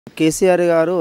కేసీఆర్ గారు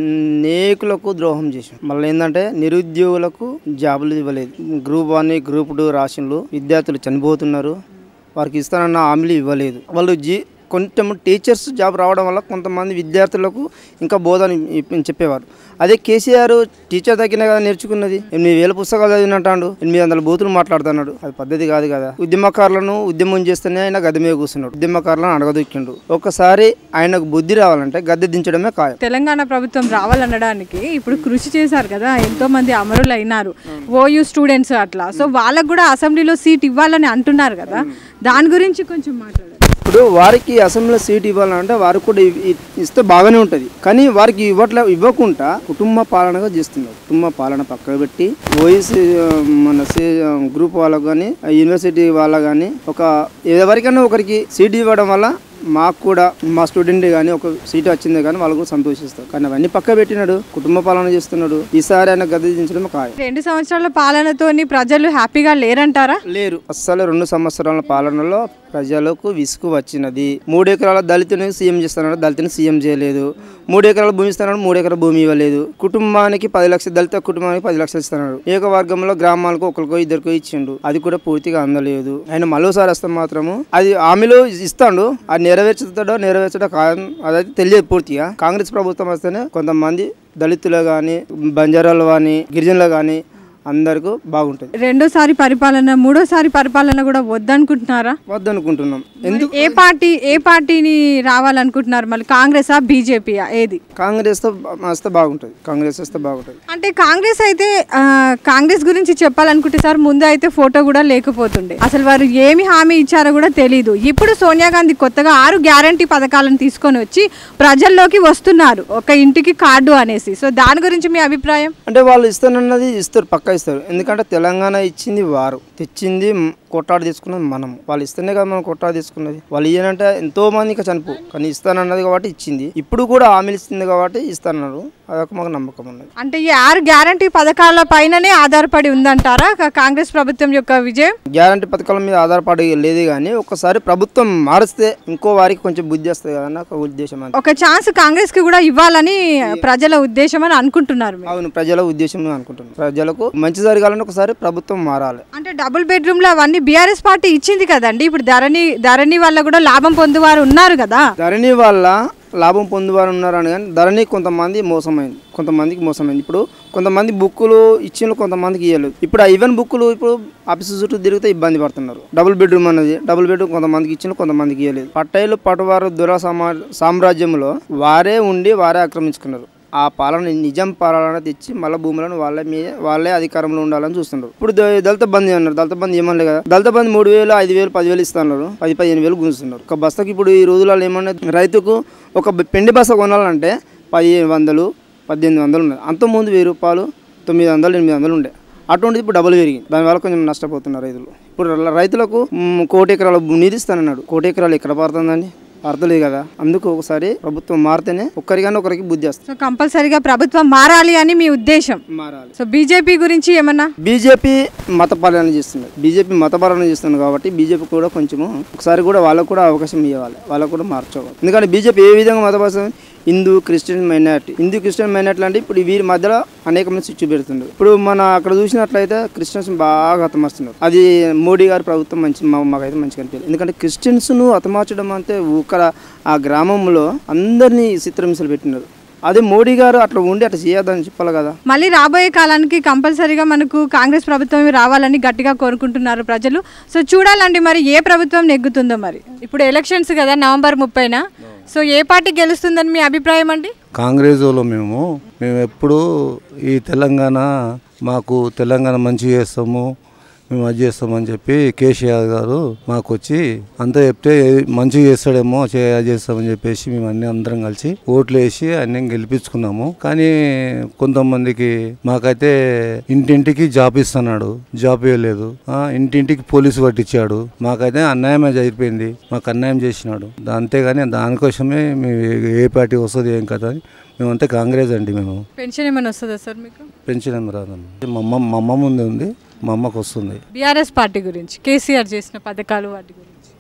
అనేకులకు ద్రోహం చేశారు మళ్ళీ ఏంటంటే నిరుద్యోగులకు జాబులు ఇవ్వలేదు గ్రూప్ వన్ గ్రూప్ టూ రాశిన్లు విద్యార్థులు చనిపోతున్నారు వారికి ఇస్తానన్న హామీలు ఇవ్వలేదు వాళ్ళు జీ కొంచెం టీచర్స్ జాబ్ రావడం వల్ల కొంతమంది విద్యార్థులకు ఇంకా బోధన ఇప్ప- చెప్పేవారు అదే కేసీఆర్ టీచర్ తగ్గిన కదా నేర్చుకున్నది ఎనిమిది వేల పుస్తకాలు చదివినట్టాడు ఎనిమిది వందల బూతులు మాట్లాడుతున్నాడు అది పద్ధతి కాదు కదా ఉద్యమకారులను ఉద్యమం చేస్తేనే ఆయన గద్దె మీద కూర్చున్నాడు ఉద్యమకారులను అడగదొక్కిండు ఒకసారి ఆయనకు బుద్ధి రావాలంటే గద్దె దించడమే ఖాయం తెలంగాణ ప్రభుత్వం రావాలనడానికి ఇప్పుడు కృషి చేశారు కదా ఎంతో మంది అమరులు అయినారు ఓయూ స్టూడెంట్స్ అట్లా సో వాళ్ళకు కూడా అసెంబ్లీలో సీట్ ఇవ్వాలని అంటున్నారు కదా దాని గురించి కొంచెం మాట్లాడారు ఇప్పుడు వారికి అసెంబ్లీలో సీట్ ఇవ్వాలంటే వారికి కూడా ఇ- ఇ- ఇస్తే బాగానే ఉంటుంది కానీ వారికి ఇవ్వట్లే ఇవ్వకుండా కుటుంబ పాలనగా చేస్తున్నారు కుటుంబ పాలన పక్కకు పెట్టి ఓఎస్సీ మన సి- గ్రూప్ వాళ్ళకు కానీ యూనివర్సిటీ వాళ్ళకు కానీ ఒక ఎవరికైనా ఒకరికి సీట్ ఇవ్వడం వల్ల మాకు కూడా మా స్టూడెంట్ కానీ ఒక సీట్ వచ్చింది కానీ వాళ్ళు కూడా సంతోషిస్తారు కానీ అవన్నీ పక్క పెట్టినాడు కుటుంబ పాలన చేస్తున్నాడు ఈసారి ఆయన గద్దె దించడం ఖాయం రెండు సంవత్సరాల పాలనతోని ప్రజలు హ్యాపీగా లేరంటారా లేరు అస్సలు రెండు సంవత్సరాల పాలనలో ప్రజలకు విసుగు వచ్చినది మూడు ఎకరాల దళితుని సీఎం చేస్తున్నాడు దళితుని సీఎం చేయలేదు మూడు ఎకరాల భూమి ఇస్తున్నాడు మూడు ఎకరాల భూమి ఇవ్వలేదు కుటుంబానికి పది లక్షలు దళిత కుటుంబానికి పది లక్షలు ఇస్తున్నాడు ఏక వర్గంలో గ్రామాలకు ఒకరికో ఇద్దరికో ఇచ్చిండు అది కూడా పూర్తిగా అందలేదు ఆయన మరోసారి వస్తే మాత్రము అది హామీలో ఇస్తాడు అది నెరవేర్చుతాడో నెరవేర్చడో కాదు అదైతే తెలియదు పూర్తిగా కాంగ్రెస్ ప్రభుత్వం వస్తేనే కొంతమంది దళితులు కానీ బంజారాలు కానీ గిరిజనులు కానీ అందరికీ బాగుంటుంది రెండోసారి పరిపాలన మూడోసారి పరిపాలన కూడా వద్దనుకుంటున్నారా వద్దనుకుంటున్నాం ఎందుకు ఏ పార్టీ ఏ పార్టీని రావాలనుకుంటున్నారు మళ్ళీ కాంగ్రెసా బీజేపీయా ఏది కాంగ్రెస్ తో వస్తే బాగుంటుంది కాంగ్రెస్ వస్తే బాగుంటుంది అంటే కాంగ్రెస్ అయితే ఆ, కాంగ్రెస్ గురించి చెప్పాలనుకుంటే సార్ ముందు అయితే ఫోటో కూడా లేకపోతుండే అసలు వారు ఏమి హామీ ఇచ్చారో కూడా తెలియదు ఇప్పుడు సోనియా గాంధీ కొత్తగా ఆరు గ్యారంటీ పథకాలను తీసుకొని వచ్చి ప్రజల్లోకి వస్తున్నారు ఒక ఇంటికి కార్డు అనేసి సో దాని గురించి మీ అభిప్రాయం అంటే వాళ్ళు ఇస్తానన్నది ఇస్తారు పక్కా ఇస్తారు ఎందుకంటే తెలంగాణ ఇచ్చింది వారు తెచ్చింది మ్- కొట్టాడు తీసుకున్నది మనం వాళ్ళు ఇస్తేనే కదా మనం కొట్టాడు తీసుకున్నది వాళ్ళు ఇయ్యనంటే ఎంతో మంది ఇంకా చనిపో కానీ ఇస్తానన్నది కాబట్టి ఇచ్చింది ఇప్పుడు కూడా హామీలు ఇస్తుంది కాబట్టి ఇస్తానన్నారు అదొక మాకు నమ్మకం ఉన్నది అంటే ఈ ఆరు గ్యారంటీ పథకాల పైననే ఆధారపడి ఉందంటారా కా- కాంగ్రెస్ ప్రభుత్వం యొక్క విజయం గ్యారంటీ పథకాల మీద ఆధారపడి లేదు కానీ ఒకసారి ప్రభుత్వం మారిస్తే ఇంకో వారికి కొంచెం బుద్ధి వస్తుంది కదా నాకు ఉద్దేశం అంతే ఒక ఛాన్స్ కాంగ్రెస్ కి కూడా ఇవ్వాలని ప్రజల ఉద్దేశం అని అనుకుంటున్నారు మీరు. అవును ప్రజల ఉద్దేశం అనుకుంటున్నాను ప్రజలకు మంచి జరగాలని ఒకసారి ప్రభుత్వం మారాలి అంటే డబుల్ బెడ్రూమ్ లో అవన్నీ బీఆర్ఎస్ పార్టీ ఇచ్చింది కదండి ఇప్పుడు ధరణి ధరణి వల్ల కూడా లాభం పొందువారు ఉన్నారు కదా ధరణి వల్ల లాభం పొందువారు ఉన్నారని కానీ ధరణి కొంతమంది మోసమైంది కొంతమందికి మోసమైంది ఇప్పుడు కొంతమంది బుక్కులు ఇచ్చిన కొంతమందికి ఇవ్వలేదు ఇప్పుడు ఆ ఈవెన్ బుక్కులు ఇప్పుడు ఆఫీస్ చుట్టూ తిరిగితే ఇబ్బంది పడుతున్నారు డబుల్ బెడ్రూమ్ అన్నది డబుల్ బెడ్రూమ్ కొంతమందికి ఇచ్చిన కొంతమందికి ఇవ్వలేదు పట్టేలు పటువారు దుర సమా సామ్రాజ్యంలో వారే ఉండి వారే ఆక్రమించుకున్నారు ఆ పాలన నిజం పాలన తెచ్చి మళ్ళీ భూములను వాళ్ళే మీ వాళ్ళే అధికారంలో ఉండాలని చూస్తున్నారు ఇప్పుడు ద- దళిత బంధు అన్నారు దళిత బంధు ఏమనలే కదా దళిత బంధు మూడు వేలు ఐదు వేలు పదివేలు ఇస్తున్నారు పది పదిహేను వేలు గుంజుతున్నారు ఒక బస్తకి ఇప్పుడు ఈ రోజులలో ఏమన్నా రైతుకు ఒక బ- పెండి బస్త కొనాలంటే పదిహేను వందలు పద్దెనిమిది వందలు ఉన్నాయి అంతకుముందు వెయ్యి రూపాయలు తొమ్మిది వందలు ఎనిమిది వందలు ఉండే అటువంటిది ఇప్పుడు డబుల్ పెరిగింది దానివల్ల కొంచెం నష్టపోతున్నారు రైతులు ఇప్పుడు ర- రైతులకు మ్, కోటి ఎకరాల భూ- నీరు ఇస్తానన్నాడు కోటి ఎకరాలు ఎక్కడ పడుతుందండి పడతలేదు కదా అందుకు ఒకసారి ప్రభుత్వం మారితేనే ఒక్కరిగానే ఒకరికి బుద్ధి వస్తుంది సో కంపల్సరీగా ప్రభుత్వం మారాలి అని మీ ఉద్దేశం మారాలి సో బీజేపీ గురించి ఏమన్నా బీజేపీ మత పాలన చేస్తుంది బీజేపీ మత పాలన చేస్తుంది కాబట్టి బీజేపీ కూడా కొంచెము ఒకసారి కూడా వాళ్ళకు కూడా అవకాశం ఇవ్వాలి వాళ్ళకు కూడా మార్చుకోవాలి ఎందుకంటే బీజేపీ ఏ విధంగా మత పాలన Hindu Christian minority Hindu Christian minority అంటే ఇప్పుడు వీరి మధ్యలో అనేక మంది చిచ్చు పెడుతుంది ఇప్పుడు మన అక్కడ చూసినట్లయితే క్రిస్టియన్స్ బాగా హతమారుస్తున్నారు అది మోడీ గారి ప్రభుత్వం మంచి మా- మాకైతే మంచిగా అనిపించలేదు ఎందుకంటే క్రిస్టియన్స్ను హతమార్చడం అంటే ఇక్కడ ఆ గ్రామంలో అందరినీ చిత్రహింసలు పెట్టినారు అదే మోడీ గారు అట్లా ఉండి అట్లా చేయొద్దని చెప్పాలి కదా మళ్ళీ రాబోయే కాలానికి కంపల్సరీగా మనకు కాంగ్రెస్ ప్రభుత్వం రావాలని గట్టిగా కోరుకుంటున్నారు ప్రజలు సో చూడాలండి మరి ఏ ప్రభుత్వం నెగ్గుతుందో మరి ఇప్పుడు ఎలక్షన్స్ కదా నవంబర్ ముప్పైన సో ఏ పార్టీ గెలుస్తుందని మీ అభిప్రాయం అండి కాంగ్రెస్ వాళ్ళు మేము మేము ఎప్పుడు ఈ తెలంగాణ మాకు తెలంగాణ మంచి చేస్తాము మేము అది చేస్తామని చెప్పి కేసీఆర్ గారు మాకు వచ్చి అంతా చెప్తే మంచి చేస్తాడేమో చే- అది చేస్తామని చెప్పేసి మేము అన్ని అందరం కలిసి ఓట్లు వేసి అన్ని గెలిపించుకున్నాము కానీ కొంతమందికి మాకైతే ఇంటింటికి జాబ్ ఇస్తున్నాడు జాబ్ ఇవ్వలేదు ఆ, ఇంటింటికి పోలీసు పట్టించాడు మాకైతే అన్యాయమే జరిగిపోయింది మాకు అన్యాయం చేసినాడు దా- అంతేగాని దానికోసమే మేము ఏ- ఏ పార్టీ వస్తుంది ఏం కదా అని మేమంతా కాంగ్రెస్ అండి మేము పెన్షన్ ఏమైనా వస్తుందా సార్ మీకు పెన్షన్ ఏమి రాదండి మా అమ్మ మా అమ్మ ముందే ఉంది మా అమ్మకు వస్తుంది బీఆర్ఎస్ పార్టీ గురించి కేసీఆర్ చేసిన పథకాలు వాటి గురించి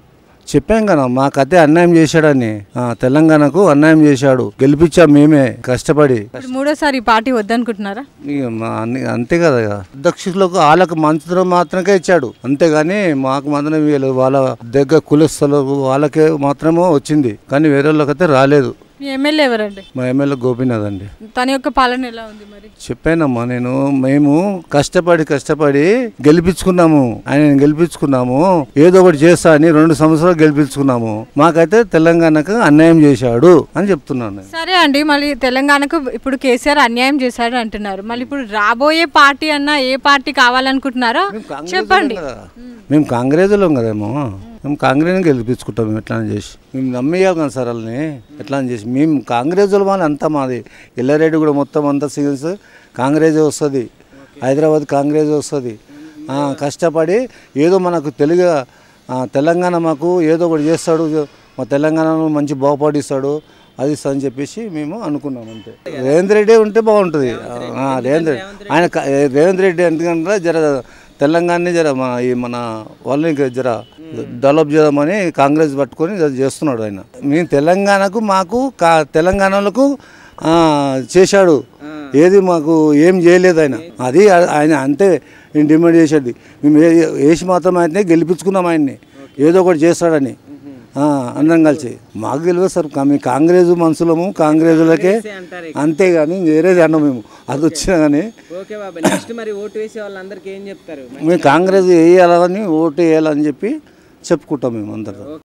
చెప్పాం కదా మాకైతే అన్యాయం చేశాడని ఆ, తెలంగాణకు అన్యాయం చేశాడు గెలిపించాం మేమే కష్టపడి ఇప్పుడు మూడోసారి ఈ పార్టీ వద్దనుకుంటున్నారా ఇక మా అన్ని- అంతే కదా ఇక అధ్యక్షులకు వాళ్ళకు మంత్రులు మాత్రమే ఇచ్చాడు అంతేగాని మాకు మాత్రం వీళ్ళు వాళ్ళ దగ్గర కులస్తులకు వాళ్ళకే మాత్రమే వచ్చింది కానీ వేరే వాళ్ళకైతే రాలేదు మీ ఎమ్మెల్యే ఎవరండి మా ఎమ్మెల్యే గోపీనాథ్ అండి తన యొక్క పాలన ఎలా ఉంది మరి చెప్పానమ్మా నేను మేము కష్టపడి కష్టపడి గెలిపించుకున్నాము ఆయన గెలిపించుకున్నాము ఏదో ఒకటి చేస్తా అని రెండు సంవత్సరాలు గెలిపించుకున్నాము మాకైతే తెలంగాణకు అన్యాయం చేశాడు అని చెప్తున్నాను నేను. సరే అండి మళ్ళీ తెలంగాణకు ఇప్పుడు కేసీఆర్ అన్యాయం చేశాడు అంటున్నారు మళ్ళీ ఇప్పుడు రాబోయే పార్టీ అన్నా ఏ పార్టీ కావాలనుకుంటున్నారో చెప్పండి కదా. మేము కాంగ్రెస్లో కదేమో మేము కాంగ్రెస్ గెలిపించుకుంటాం మేము ఎట్లా చేసి మేము నమ్మేయాలి కదా సార్ వాళ్ళని ఎట్లా చేసి మేము కాంగ్రెస్ వాళ్ళు అంతా మాది ఎల్లారెడ్డి కూడా మొత్తం అంతా సీన్స్ కాంగ్రెస్ వస్తుంది హైదరాబాద్ కాంగ్రెస్ వస్తుంది ఆ, కష్టపడి ఏదో మనకు తెలుగు ఆ, తెలంగాణ మాకు ఏదో ఒకటి చేస్తాడు మా తెలంగాణను మంచి బాగుపడిస్తాడు అది ఇస్తా అని చెప్పేసి మేము అనుకున్నాం అంతే రేవంత్ రెడ్డి ఉంటే బాగుంటుంది ఆ, రేవంత్ రెడ్డి ఆయన క- రేవంత్ రెడ్డి ఎందుకంటే జర తెలంగాణని జర మన ఈ మన వాళ్ళని ఇంకా జర డెవలప్ చేద్దామని కాంగ్రెస్ పట్టుకొని జర చేస్తున్నాడు ఆయన మేము తెలంగాణకు మాకు కా తెలంగాణలకు ఆ, చేశాడు ఏది మాకు ఏం చేయలేదు ఆయన అది ఆ- ఆయన అంతే నేను డిమాండ్ చేసేది మేము ఏ- వేసి మాత్రం ఆయన్ని గెలిపించుకున్నాం ఆయన్ని ఏదో ఒకటి చేస్తాడని ఆ, అందరం కలిసి మాకు తెలియదు సార్ కా- మేము కాంగ్రెస్ మనుషులము కాంగ్రెస్లకే అంతేగాని వేరేది అన్నాం మేము అది వచ్చినా కానీ ఓకే బాబా నెక్స్ట్ మరి ఓటు వేసే వాళ్ళందరికీ ఏం చెప్తారు మేము కాంగ్రెస్ వేయాలని ఓటు వేయాలని చెప్పి చెప్పుకుంటాం మేము అందరం